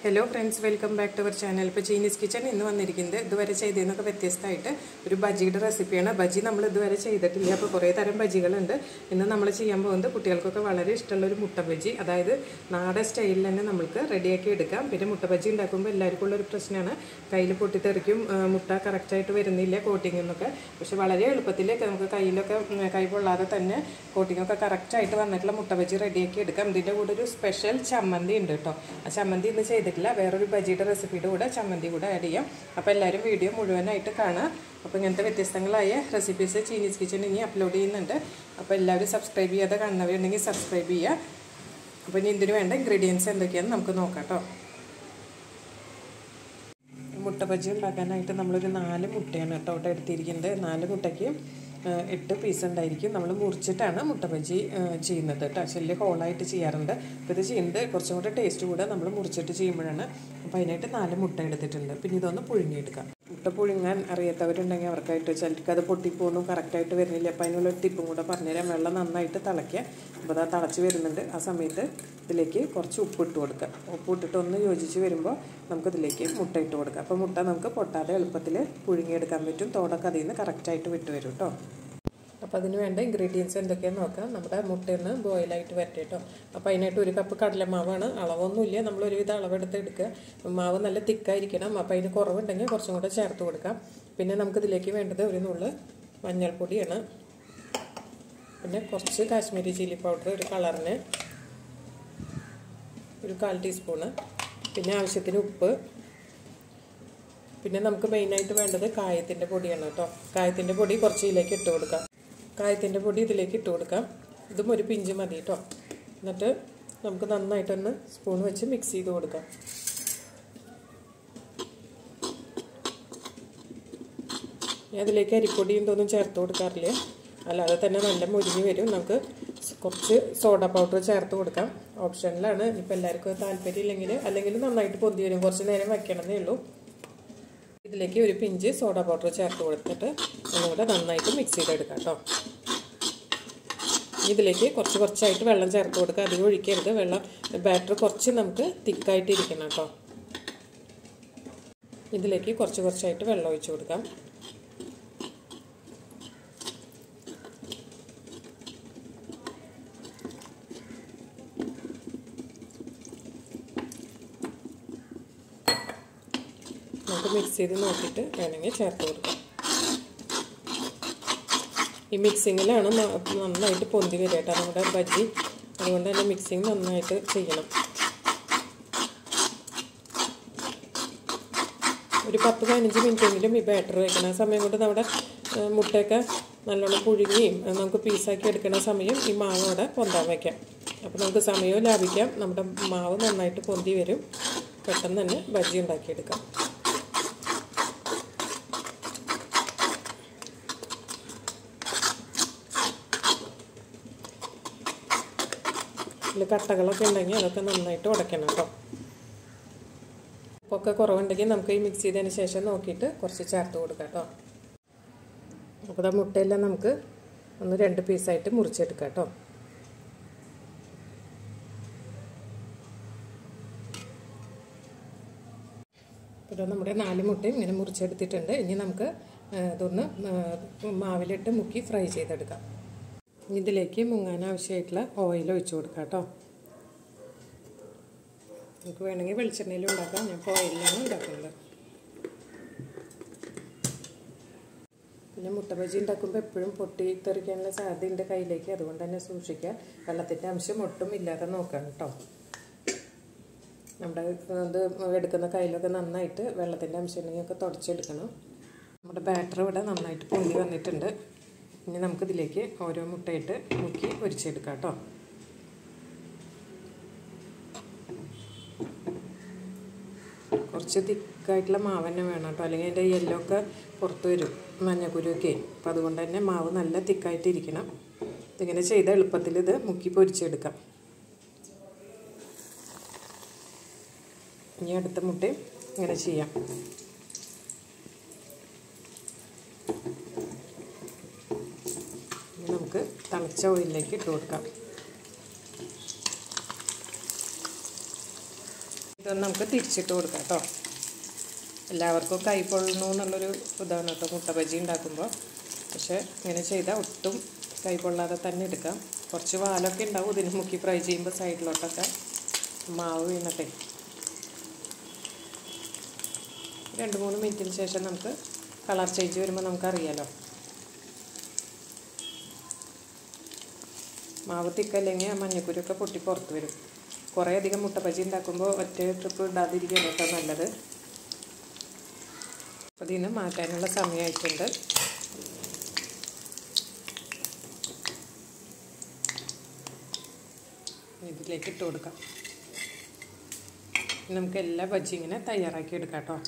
hello friends welcome back to our channel ഇപ്പോൾ Chinese kitchen ഇന്ന് വന്നിരിക്കുന്നത് ഇതുവരെ ചെയ്തതിനൊക്കെ വ്യത്യസ്തമായിട്ട് ഒരു ബജിയുടെ റെസിപ്പിയാണ് ബജി നമ്മൾ ഇതുവരെ ചെയ്തിട്ടില്ല അപ്പോൾ കുറേ തരം ബജികളുണ്ട് ഇന്ന് നമ്മൾ ചെയ്യാൻ പോകുന്നത് കുട്ടികൾക്കൊക്കെ വളരെ ഇഷ്ടമുള്ള ഒരു മുട്ട ബജി അതായത് നാടൻ സ്റ്റൈലിൽ തന്നെ നമുക്ക് റെഡിയാക്കി എടുക്കാം പിന്നെ മുട്ട ബജി ഉണ്ടാക്കുമ്പോൾ എല്ലാവർക്കും ഉള്ളൊരു പ്രശ്നമാണ് കയ്യിൽ പൊട്ടിത്തെറിക്കും ആ, മുട്ട കറക്റ്റായിട്ട് വരുന്നില്ല കോട്ടിംഗ് എന്നൊക്കെ പക്ഷെ വളരെ എളുപ്പത്തിൽ നമുക്ക് കയ്യിലൊക്കെ ഉം, കൈ പൊള്ളാതെ തന്നെ കോട്ടിംഗ് ഒക്കെ കറക്റ്റായിട്ട് വന്നിട്ടുള്ള മുട്ട ബജി റെഡിയാക്കി എടുക്കാം ഇതിൻ്റെ കൂടെ ഒരു സ്പെഷ്യൽ ചമ്മന്തി ഉണ്ട് കേട്ടോ ആ ചമ്മന്തി ഇന്ന് ചെയ്തിട്ടില്ല വേറൊരു ബജിയുടെ റെസിപ്പിയുടെ കൂടെ ചമ്മന്തി കൂടെ ആഡ് ചെയ്യാം അപ്പോൾ എല്ലാവരും വീഡിയോ മുഴുവനായിട്ട് കാണാം അപ്പോൾ ഇങ്ങനത്തെ വ്യത്യസ്തങ്ങളായ റെസിപ്പീസ് ചീനീസ് കിച്ചൺ ഇനി അപ്ലോഡ് ചെയ്യുന്നുണ്ട് അപ്പോൾ എല്ലാവരും സബ്സ്ക്രൈബ് ചെയ്യാതെ കാണുന്നവരുണ്ടെങ്കിൽ സബ്സ്ക്രൈബ് ചെയ്യുക അപ്പോൾ ഇനി ഇതിന് വേണ്ട ഇൻഗ്രീഡിയൻസ് എന്തൊക്കെയാണെന്ന് നമുക്ക് നോക്കാം കേട്ടോ മുട്ട ബജി ഉണ്ടാക്കാനായിട്ട് നമ്മളൊരു നാല് മുട്ടയാണ് കേട്ടോ ഇവിടെ എടുത്തിരിക്കുന്നത് നാല് മുട്ടയ്ക്ക് ആ, എട്ട് പീസ് ഉണ്ടായിരിക്കും നമ്മൾ മുറിച്ചിട്ടാണ് മുട്ട ബജി ആ, ചെയ്യുന്നത് കേട്ടോ ചെല്ല് ഹോളായിട്ട് ചെയ്യാറുണ്ട് അപ്പോൾ ഇത് ചെയ്യുന്നത് കുറച്ചും കൂടെ ടേസ്റ്റ് കൂടെ നമ്മൾ മുറിച്ചിട്ട് ചെയ്യുമ്പോഴാണ് അപ്പോൾ അതിനായിട്ട് നാല് മുട്ട എടുത്തിട്ടുണ്ട് പിന്നെ ഇതൊന്ന് പുഴുങ്ങിയെടുക്കാം മുട്ട പുഴുങ്ങാൻ അറിയാത്തവരുണ്ടെങ്കിൽ അവർക്കായിട്ട് ചിലർക്ക് അത് പൊട്ടിപ്പോകുന്നു കറക്റ്റായിട്ട് വരുന്നില്ല അപ്പോൾ അതിനുള്ള ടിപ്പും കൂടെ പറഞ്ഞുതരാം വെള്ളം നന്നായിട്ട് തിളയ്ക്കുക അപ്പോൾ അത് തിളച്ച് വരുന്നുണ്ട് ആ സമയത്ത് ഇതിലേക്ക് കുറച്ച് ഉപ്പ് ഇട്ട് കൊടുക്കുക ഉപ്പ് ഇട്ടിട്ട് ഒന്ന് യോജിച്ച് വരുമ്പോൾ നമുക്കിതിലേക്ക് മുട്ട ഇട്ട് കൊടുക്കാം അപ്പോൾ മുട്ട നമുക്ക് പൊട്ടാതെ എളുപ്പത്തിൽ പുഴുങ്ങിയെടുക്കാൻ പറ്റും തോടൊക്കെ അതിൽ നിന്ന് കറക്റ്റായിട്ട് വിട്ട് വരും കേട്ടോ അപ്പോൾ അതിന് വേണ്ട ഇൻഗ്രീഡിയൻസ് എന്തൊക്കെയാണെന്ന് നോക്കാം നമ്മുടെ മുട്ടയൊന്ന് ബോയിലായിട്ട് വരട്ടെ കേട്ടോ അപ്പോൾ അതിനായിട്ട് ഒരു കപ്പ് കടലമാവാണ് അളവൊന്നുമില്ല നമ്മൾ ഒരുവിധ അളവെടുത്ത് എടുക്കുക മാവ് നല്ല തിക്കായിരിക്കണം അപ്പോൾ അതിന് കുറവുണ്ടെങ്കിൽ കുറച്ചും കൂടെ ചേർത്ത് കൊടുക്കാം പിന്നെ നമുക്കിതിലേക്ക് വേണ്ടത് ഒരു നുള്ള് മഞ്ഞൾപ്പൊടിയാണ് പിന്നെ കുറച്ച് കാശ്മീരി ചില്ലി പൗഡർ ഒരു കളറിന് ഒരു കാൽ ടീസ്പൂണ് പിന്നെ ആവശ്യത്തിന് ഉപ്പ് പിന്നെ നമുക്ക് മെയിനായിട്ട് വേണ്ടത് കായത്തിൻ്റെ പൊടിയാണ് കേട്ടോ കായത്തിൻ്റെ പൊടി കുറച്ച് ഇതിലേക്ക് ഇട്ട് കൊടുക്കാം കായത്തിൻ്റെ പൊടി ഇതിലേക്ക് ഇട്ട് കൊടുക്കാം ഇതും ഒരു പിഞ്ച് മതി കേട്ടോ എന്നിട്ട് നമുക്ക് നന്നായിട്ടൊന്ന് സ്പൂൺ വെച്ച് മിക്സ് ചെയ്ത് കൊടുക്കാം ഞാൻ അതിലേക്ക് അരിപ്പൊടിയും ഇതൊന്നും ചേർത്ത് കൊടുക്കാറില്ല അല്ലാതെ തന്നെ നല്ല മുരിഞ്ഞ് വരും നമുക്ക് കുറച്ച് സോഡ പൗഡർ ചേർത്ത് കൊടുക്കാം ഓപ്ഷനിലാണ് ഇപ്പം എല്ലാവർക്കും താല്പര്യം ഇല്ലെങ്കിൽ അല്ലെങ്കിൽ നന്നായിട്ട് പൊന്തി വരും കുറച്ച് നേരം വെക്കണമെന്നേ ഉള്ളൂ ഇതിലേക്ക് ഒരു പിഞ്ച് സോഡ പൗഡർ ചേർത്ത് കൊടുത്തിട്ട് ഒന്നുകൂടെ നന്നായിട്ട് മിക്സ് ചെയ്തെടുക്കാം കേട്ടോ ഇതിലേക്ക് കുറച്ച് കുറച്ചായിട്ട് വെള്ളം ചേർത്ത് കൊടുക്കുക അധികം ഒഴിക്കരുത് വെള്ളം ബാറ്റർ കുറച്ച് നമുക്ക് തിക്കായിട്ട് ഇരിക്കണം കേട്ടോ ഇതിലേക്ക് കുറച്ച് കുറച്ചായിട്ട് വെള്ളം ഒഴിച്ചു കൊടുക്കാം നമുക്ക് മിക്സ് ചെയ്ത് നോക്കിയിട്ട് വേണമെങ്കിൽ ചേർത്ത് കൊടുക്കാം ഈ മിക്സിങ്ങിലാണ് നന്നായിട്ട് പൊന്തി വരിക കേട്ടോ നമ്മുടെ ബജി അതുകൊണ്ട് തന്നെ മിക്സിങ് നന്നായിട്ട് ചെയ്യണം ഒരു പത്ത് പതിനഞ്ച് മിനിറ്റെങ്കിലും ഈ ബാറ്റർ വെക്കണം ആ സമയം കൊണ്ട് നമ്മുടെ മുട്ടയൊക്കെ നല്ലോണം പുഴുങ്ങിയും നമുക്ക് പീസാക്കി എടുക്കുന്ന സമയം ഈ മാവ് അവിടെ പൊന്താൻ വയ്ക്കാം അപ്പോൾ നമുക്ക് സമയവും ലാഭിക്കാം നമ്മുടെ മാവ് നന്നായിട്ട് പൊന്തി വരും പെട്ടെന്ന് തന്നെ ബജി ഉണ്ടാക്കിയെടുക്കാം ഇതിൽ കട്ടകളൊക്കെ ഉണ്ടെങ്കിൽ അതൊക്കെ നന്നായിട്ട് ഉടയ്ക്കണം കേട്ടോ ഉപ്പൊക്കെ കുറവുണ്ടെങ്കിൽ നമുക്ക് ഈ മിക്സ് ചെയ്തതിന് ശേഷം നോക്കിയിട്ട് കുറച്ച് ചേർത്ത് കൊടുക്കാം കേട്ടോ അപ്പോൾ ആ മുട്ടയെല്ലാം നമുക്ക് ഒന്ന് രണ്ട് പീസായിട്ട് മുറിച്ചെടുക്കാം കേട്ടോ ഇപ്പോൾ നമ്മുടെ നാല് മുട്ടയും ഇങ്ങനെ മുറിച്ചെടുത്തിട്ടുണ്ട് ഇനി നമുക്ക് ഇതൊന്ന് മാവിലിട്ട് മുക്കി ഫ്രൈ ചെയ്തെടുക്കാം ഇതിലേക്ക് മുങ്ങാൻ ആവശ്യമായിട്ടുള്ള ഓയിൽ ഒഴിച്ചു കൊടുക്കാം കേട്ടോ നമുക്ക് വേണമെങ്കിൽ വെളിച്ചെണ്ണയിലും ഉണ്ടാക്കാം ഞാൻ ഇപ്പോൾ ഓയിലാണ് ഉണ്ടാക്കുന്നത് പിന്നെ മുട്ട ബജി ഉണ്ടാക്കുമ്പോൾ എപ്പോഴും പൊട്ടി തെറിക്കാനുള്ള സാധ്യതയുണ്ട് കയ്യിലേക്ക് അതുകൊണ്ട് തന്നെ സൂക്ഷിക്കുക വെള്ളത്തിൻ്റെ അംശം ഒട്ടും ഇല്ലാതെ നോക്കാം കേട്ടോ നമ്മുടെ ഇത് എടുക്കുന്ന കയ്യിലൊക്കെ നന്നായിട്ട് വെള്ളത്തിൻ്റെ അംശം ഉണ്ടെങ്കിൽ ഒക്കെ തുടച്ചെടുക്കണം നമ്മുടെ ബാറ്റർ ഇവിടെ നന്നായിട്ട് പൊന്തി വന്നിട്ടുണ്ട് ഇനി നമുക്കിതിലേക്ക് ഓരോ മുട്ടയിട്ട് മുക്കി പൊരിച്ചെടുക്കാം കേട്ടോ കുറച്ച് തിക്കായിട്ടുള്ള മാവ് തന്നെ വേണം കേട്ടോ അല്ലെങ്കിൽ അതിൻ്റെ യെല്ലോ ഒക്കെ പുറത്ത് വരും മഞ്ഞക്കുരുവൊക്കെ അപ്പോൾ അതുകൊണ്ട് തന്നെ മാവ് നല്ല തിക്കായിട്ട് ഇരിക്കണം ഇതിങ്ങനെ ചെയ്ത എളുപ്പത്തിൽ ഇത് മുക്കി പൊരിച്ചെടുക്കാം ഇനി അടുത്ത മുട്ടയും ഇങ്ങനെ ചെയ്യാം നമുക്ക് തിളച്ച ഓയിലിലേക്ക് ഇട്ട് കൊടുക്കാം ഇതൊന്ന് നമുക്ക് തിരിച്ചിട്ട് കൊടുക്കാം കേട്ടോ എല്ലാവർക്കും കൈ പൊള്ളുന്നു എന്നുള്ളൊരു ഇതാണ് കേട്ടോ മുട്ട ബജി ഉണ്ടാക്കുമ്പോൾ പക്ഷേ ഇങ്ങനെ ചെയ്താൽ ഒട്ടും കൈ പൊള്ളാതെ തന്നെ എടുക്കാം കുറച്ച് വാലൊക്കെ ഉണ്ടാവും ഇതിന് മുക്കി ഫ്രൈ ചെയ്യുമ്പോൾ സൈഡിലോട്ടൊക്കെ മാവ് വീണട്ടെ രണ്ട് മൂന്ന് മിനിറ്റിന് ശേഷം നമുക്ക് കളർ ചേഞ്ച് വരുമ്പോൾ നമുക്കറിയാലോ മാവ് തിക്കല്ലെങ്കിൽ ആ മഞ്ഞക്കുരുക്കെ പൊട്ടി പുറത്ത് വരും കുറേ അധികം മുട്ടപ്പച്ചി ഉണ്ടാക്കുമ്പോൾ ഒറ്റ ട്രിപ്പ് ഇടാതിരിക്കുകയാണ് കേട്ടോ നല്ലത് അപ്പോൾ ഇതിന് മാറ്റാനുള്ള സമയമായിട്ടുണ്ട് ഇതിലേക്ക് ഇട്ട് കൊടുക്കാം നമുക്ക് എല്ലാ ബജ്ജി ഇങ്ങനെ തയ്യാറാക്കി എടുക്കാം കേട്ടോ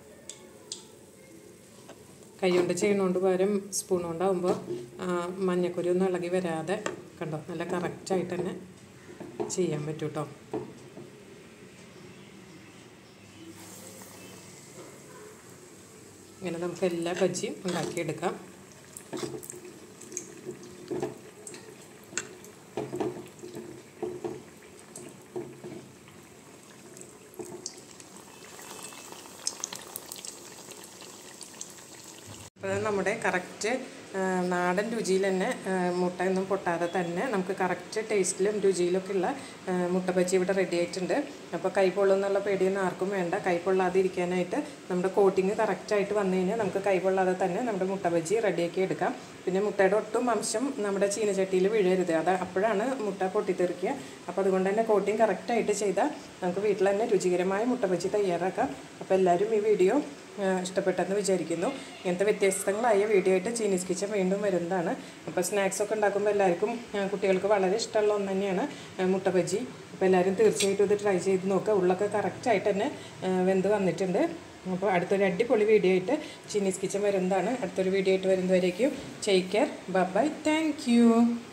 കൈ കൊണ്ട് ചെയ്യണോണ്ട് പകരം സ്പൂൺ കൊണ്ടാകുമ്പോൾ മഞ്ഞക്കുരി ഒന്നും ഇളകി വരാതെ കണ്ടോ നല്ല കറക്റ്റായിട്ട് തന്നെ ചെയ്യാൻ പറ്റും കേട്ടോ ഇങ്ങനെ നമുക്ക് എല്ലാ ബജ്ജിയും ഉണ്ടാക്കിയെടുക്കാം അപ്പോൾ നമ്മുടെ കറക്റ്റ് നാടൻ രുചിയിൽ തന്നെ മുട്ടയൊന്നും പൊട്ടാതെ തന്നെ നമുക്ക് കറക്റ്റ് ടേസ്റ്റിലും രുചിയിലൊക്കെ ഉള്ള മുട്ട ബജി ഇവിടെ റെഡി ആയിട്ടുണ്ട് അപ്പോൾ കൈ പൊള്ളുന്നുള്ള പേടിയൊന്നും ആർക്കും വേണ്ട കൈ പൊള്ളാതെ ഇരിക്കാനായിട്ട് നമ്മുടെ കോട്ടിങ് കറക്റ്റായിട്ട് വന്നു കഴിഞ്ഞാൽ നമുക്ക് കൈ പൊള്ളാതെ തന്നെ നമ്മുടെ മുട്ട ബജി റെഡിയാക്കി എടുക്കാം പിന്നെ മുട്ടയുടെ ഒട്ടും അംശം നമ്മുടെ ചീനച്ചട്ടിയിൽ വീഴരുത് അത് അപ്പോഴാണ് മുട്ട പൊട്ടിത്തെറിക്കുക അപ്പോൾ അതുകൊണ്ട് തന്നെ കോട്ടിങ് കറക്റ്റായിട്ട് ചെയ്താൽ നമുക്ക് വീട്ടിൽ തന്നെ രുചികരമായ മുട്ട ബജി തയ്യാറാക്കാം അപ്പോൾ എല്ലാവരും ഈ വീഡിയോ ഇഷ്ടപ്പെട്ടെന്ന് വിചാരിക്കുന്നു ഇങ്ങനത്തെ വ്യത്യസ്തങ്ങളായ വീഡിയോ ആയിട്ട് ചീനീസ് കിച്ചൻ വീണ്ടും വരുന്നതാണ് അപ്പോൾ സ്നാക്സ് ഒക്കെ ഉണ്ടാക്കുമ്പോൾ എല്ലാവർക്കും കുട്ടികൾക്ക് വളരെ ഇഷ്ടമുള്ള ഒന്ന് തന്നെയാണ് മുട്ട ബജി അപ്പോൾ എല്ലാവരും തീർച്ചയായിട്ടും ഇത് ട്രൈ ചെയ്ത് നോക്കുക ഉള്ളൊക്കെ കറക്റ്റായിട്ട് തന്നെ വെന്ത് വന്നിട്ടുണ്ട് അപ്പോൾ അടുത്തൊരു അടിപൊളി വീഡിയോ ആയിട്ട് ചീനീസ് കിച്ചൻ വരുന്നതാണ് അടുത്തൊരു വീഡിയോ ആയിട്ട് വരുന്നവരേക്കും take care bye thank U